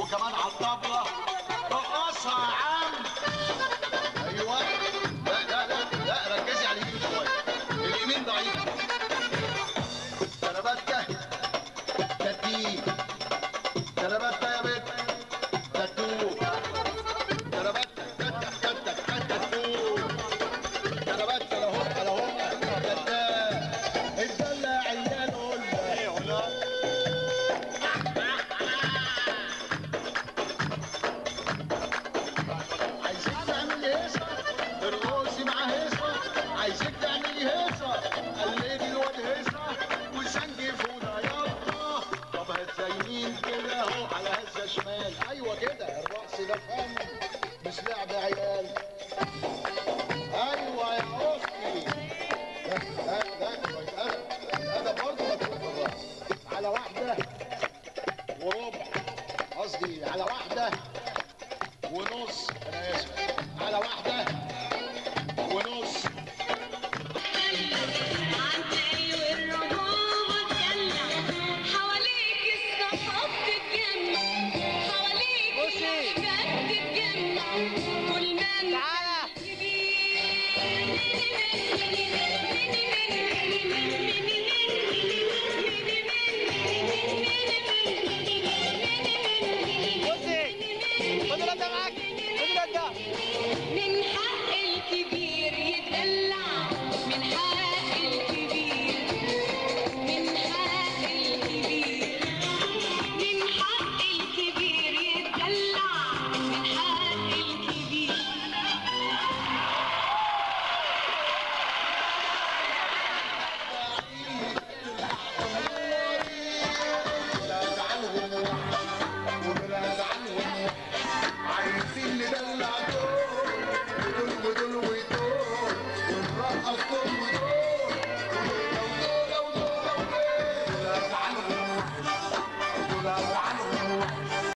وكمان على الطبلة رقصها يا عم ايوه لا لا لا لا ركزي على اليمين شوية اليمين ضعيف كربتة تتي كربتة يا بنت تتو كربتة تتك تتك تتو كربتة اهو اهو تتا الدلع عيال قلنا ايه هنا عايزك تعملي هيصة الروسي مع هيصة عايزك تعملي هيصة قلبي الواد هيصة وسنجي فوضى يلا طب هزة يمين كده اهو على هزة شمال ايوه كده الرقص ده فن مش لعب عيال ايوه يا اختي لا لا لا انا برضه مطلوب الرقص على واحدة وربع قصدي على واحدة ونص انا اسف على واحده ونص عالتاني والرجوع اتدلع حواليك الصحاب تتجمع حواليك الأحباب تتجمع كل ما انت من حق الكبير يتدلع من حق الكبير من حق الكبير من حق الكبير يتدلع من حق الكبير ابعد عنهم وابعد عنهم عايزين ندلع دول ودول ودول ودول ونرقص دول